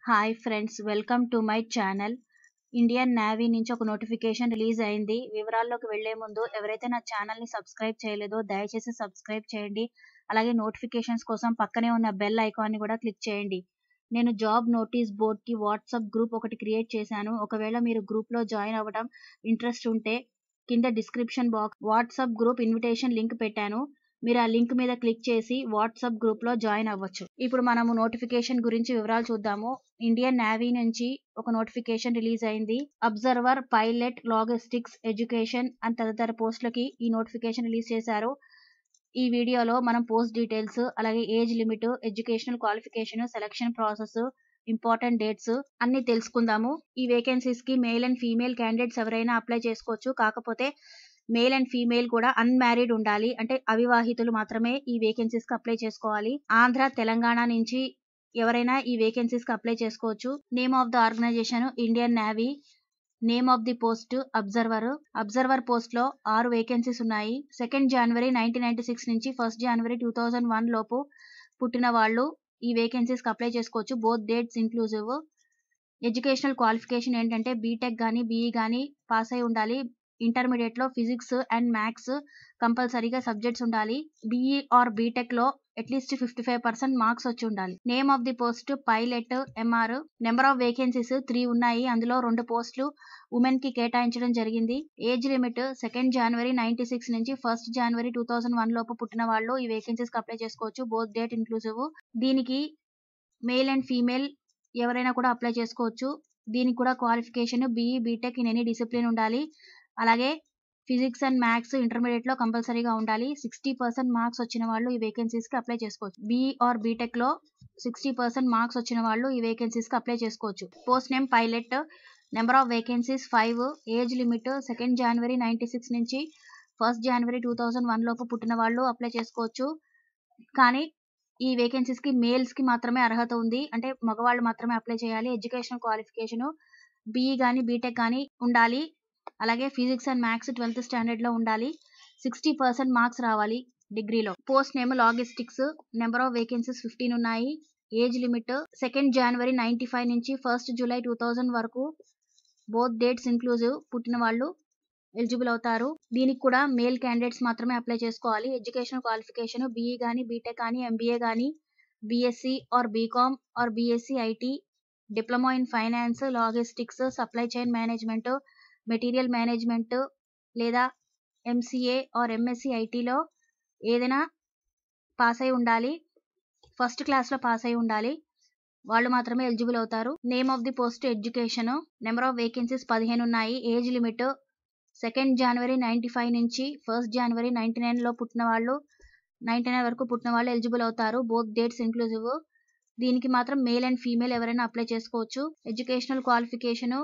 hi friends welcome to my channel Indian Navy నుంచి ఒక notification release అయింది వివరాల్లోకి వెళ్లే ముందు ఎవరైతే నా ఛానల్ ని సబ్స్క్రైబ్ చేయలేదో దయచేసి సబ్స్క్రైబ్ చేయండి అలాగే నోటిఫికేషన్స్ కోసం పక్కనే ఉన్న బెల్ ఐకాన్ ని కూడా క్లిక్ చేయండి నేను జాబ్ నోటీస్ బోర్డ్ కి వాట్సాప్ గ్రూప్ ఒకటి క్రియేట్ చేశాను ఒకవేళ మీరు గ్రూప్ లో జాయిన్ అవ్వడం ఇంట్రెస్ట్ ఉంటే కింద description box WhatsApp group invitation link పెట్టాను మీరు ఆ లింక్ మీద క్లిక్ చేసి వాట్సాప్ గ్రూప్ లో జాయిన్ అవ్వచ్చు ఇప్పుడు మనము నోటిఫికేషన్ గురించి వివరాలు చూద్దాము ఇండియన్ నేవీ నుంచి ఒక నోటిఫికేషన్ రిలీజ్ అయింది observer pilot logistics education and తదితర పోస్టులకి ఈ నోటిఫికేషన్ రిలీజ్ చేశారు ఈ వీడియోలో మనం పోస్ట్ డీటెయిల్స్ అలాగే age limit educational qualification selection process important dates అన్ని తెలుసుకుందాము ఈ వేకెన్సీస్ కి మేల్ అండ్ ఫీమేల్ క్యాండిడేట్స్ ఎవరైనా అప్లై చేసుకోవచ్చు కాకపోతే మేల్ అండ్ ఫీమేల్ కూడా అన్మ్యారీడ్ ఉండాలి అంటే అవివాహితులు మాత్రమే ఈ వేకెన్సీస్ కి అప్లై చేసుకోవాలి ఆంధ్ర తెలంగాణ నుంచి ఎవరైనా ఈ వేకెన్సీస్ కి అప్లై చేసుకోవచ్చు name of the organisation Indian Navy name of the post observer observer post లో ఆరు వేకెన్సీస్ ఉన్నాయి second January nineteen ninety six నుంచి first January two thousand one లోపు పుట్టిన వాళ్ళు ఈ వేకెన్సీస్ కి అప్లై చేసుకోవచ్చు both dates inclusive educational qualification ఏంటంటే బీటెక్ కానీ బీఈ కానీ పాస్ అయి ఉండాలి ఇంటర్మీడియట్ లో ఫిజిక్స్ అండ్ మ్యాథ్స్ కంపల్సరీగా సబ్జెక్ట్స్ ఉండాలి బీఈ ఆర్ బీటెక్ లో at least fifty five percent marks వచ్చి ఉండాలి name of the post pilot MR number of vacancies three ఉన్నాయి అందులో రెండు పోస్టులు ఉమెన్ కి కేటాయించడం జరిగింది age limit second January ninety six నుంచి first January two thousand one లోపు పుట్టిన వాళ్ళు ఈ వేకెన్సీస్ కి అప్లై చేసుకోవచ్చు బోత్ డేట్ ఇంక్లూజివ్ దీనికి మేల్ అండ్ ఫీమేల్ ఎవరైనా కూడా అప్లై చేసుకోవచ్చు దీనికి కూడా qualification BE BTech in any discipline ఉండాలి అలాగే ఫిజిక్స్ అండ్ మ్యాథ్స్ ఇంటర్మీడియట్ లో కంపల్సరీగా ఉండాలి సిక్స్టీ పర్సెంట్ మార్క్స్ వచ్చిన వాళ్ళు ఈ వేకెన్సీస్ కి అప్లై చేసుకోవచ్చు బీఈ ఆర్ బీటెక్ లో సిక్స్టీ పర్సెంట్ మార్క్స్ వచ్చిన వాళ్ళు ఈ వేకెన్సీస్ కి అప్లై చేసుకోవచ్చు post name pilot number of vacancies five age limit second January ninety six నుంచి first January two thousand one లోపు పుట్టిన వాళ్ళు అప్లై చేసుకోవచ్చు కానీ ఈ వేకెన్సీస్ కి మేల్స్ కి మాత్రమే అర్హత ఉంది అంటే మగవాళ్ళు మాత్రమే అప్లై చేయాలి ఎడ్యుకేషన్ క్వాలిఫికేషన్ బీఈ కానీ బీటెక్ కానీ ఉండాలి అలాగే physics and maths twelfth standard లో ఉండాలి సిక్స్టీ పర్సెంట్ మార్క్స్ రావాలి డిగ్రీలో post name logistics number of vacancies fifteen ఉన్నాయి age limit second January ninety five నుంచి ఫస్ట్ జూలై టూ థౌజండ్ వరకు బోత్ డేట్స్ ఇంక్లూజివ్ పుట్టిన వాళ్ళు ఎలిజిబుల్ అవుతారు దీనికి కూడా మేల్ క్యాండిడేట్స్ మాత్రమే అప్లై చేసుకోవాలి ఎడ్యుకేషన్ క్వాలిఫికేషన్ బీఈ కానీ బీటెక్ కానీ ఎంబీఏ కానీ BSc or BCom or BSc IT diploma in finance logistics supply chain management material management లేదా ఎంసీఏ ఆర్ ఎంఎస్సి ఐటీలో ఏదైనా పాస్ అయి ఉండాలి ఫస్ట్ క్లాస్లో పాస్ అయి ఉండాలి వాళ్ళు మాత్రమే ఎలిజిబుల్ అవుతారు name of the post education number of vacancies పదిహేను ఉన్నాయి age limit second January ninety five నుంచి ఫస్ట్ జనవరి నైన్టీ నైన్లో పుట్టిన వాళ్ళు నైన్టీ నైన్ వరకు పుట్టిన వాళ్ళు ఎలిజిబుల్ అవుతారు బోత్ డేట్స్ ఇంక్లూజివ్ దీనికి మాత్రం మేల్ అండ్ ఫీమేల్ ఎవరైనా అప్లై చేసుకోవచ్చు ఎడ్యుకేషనల్ క్వాలిఫికేషన్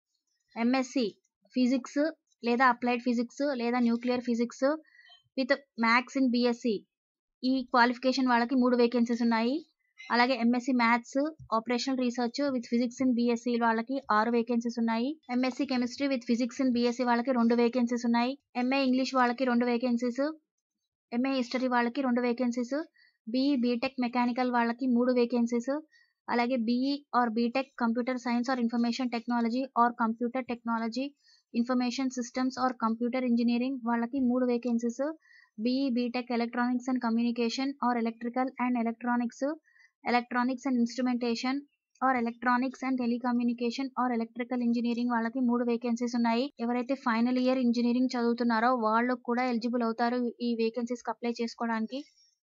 ఎంఎస్సి ఫిజిక్స్ లేదా అప్లైడ్ ఫిజిక్స్ లేదా nuclear physics with maths in BSc ఈ క్వాలిఫికేషన్ వాళ్ళకి మూడు వేకెన్సీస్ ఉన్నాయి అలాగే MSc maths operational research with physics in BSc వాళ్ళకి ఆరు వేకెన్సీస్ ఉన్నాయి MSc chemistry with physics in BSc వాళ్ళకి రెండు వేకెన్సీస్ ఉన్నాయి ఎంఏ ఇంగ్లీష్ వాళ్ళకి రెండు వేకెన్సీస్ ఎంఏ హిస్టరీ వాళ్ళకి రెండు వేకెన్సీస్ బీఈ బీటెక్ మెకానికల్ వాళ్ళకి మూడు వేకెన్సీస్ అలాగే BE or BTech computer science or information technology or computer technology information systems or computer engineering వాళ్ళకి మూడు vacancies BE BTech electronics and communication or electrical and electronics electronics and instrumentation or electronics and telecommunication or electrical engineering వాళ్ళకి మూడు vacancies ఉన్నాయి ఎవరైతే final year engineering చదువుతున్నారో వాళ్ళు కూడా eligible అవుతారు ఈ వేకెన్సీస్ అప్లై చేసుకోవడానికి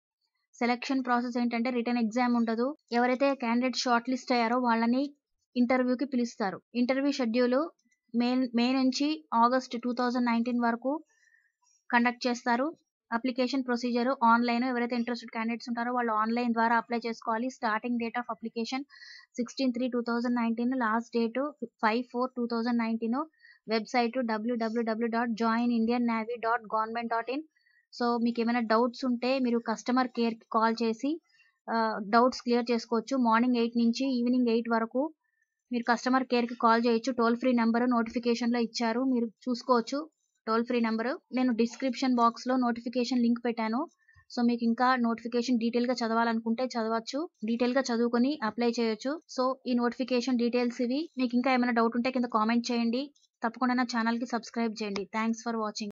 సెలక్షన్ ప్రాసెస్ ఏంటంటే రిటర్న్ ఎగ్జామ్ ఉండదు ఎవరైతే క్యాండిడేట్ షార్ట్ లిస్ట్ అయ్యారో వాళ్ళని ఇంటర్వ్యూకి పిలుస్తారు ఇంటర్వ్యూ షెడ్యూల్ మే మే నుంచి ఆగస్ట్ టూ థౌజండ్ నైన్టీన్ వరకు కండక్ట్ చేస్తారు అప్లికేషన్ ప్రొసీజర్ ఆన్లైన్ ఎవరైతే ఇంట్రెస్టెడ్ క్యాండిడేట్స్ ఉంటారో వాళ్ళు ఆన్లైన్ ద్వారా అప్లై చేసుకోవాలి starting date of application sixteen three two thousand nineteen last date five four two thousand nineteen website WWW dot join Indian Navy dot government dot in so మీకు ఏమైనా doubts ఉంటే మీరు customer కేర్కి call చేసి doubts clear చేసుకోవచ్చు morning eight నుంచి evening eight వరకు మీరు కస్టమర్ కేర్కి కాల్ చేయొచ్చు టోల్ ఫ్రీ నెంబర్ నోటిఫికేషన్లో ఇచ్చారు మీరు చూసుకోవచ్చు టోల్ ఫ్రీ నెంబర్ నేను డిస్క్రిప్షన్ బాక్స్లో నోటిఫికేషన్ లింక్ పెట్టాను సో మీకు ఇంకా నోటిఫికేషన్ డీటెయిల్ గా చదవాలనుకుంటే చదవచ్చు డీటెయిల్ గా చదువుకొని అప్లై చేయొచ్చు సో ఈ నోటిఫికేషన్ డీటెయిల్స్ ఇవి మీకు ఇంకా ఏమైనా డౌట్ ఉంటే కింద కామెంట్ చేయండి తప్పకుండా నా ఛానల్ కి సబ్స్క్రైబ్ చేయండి థ్యాంక్స్ ఫర్ వాచింగ్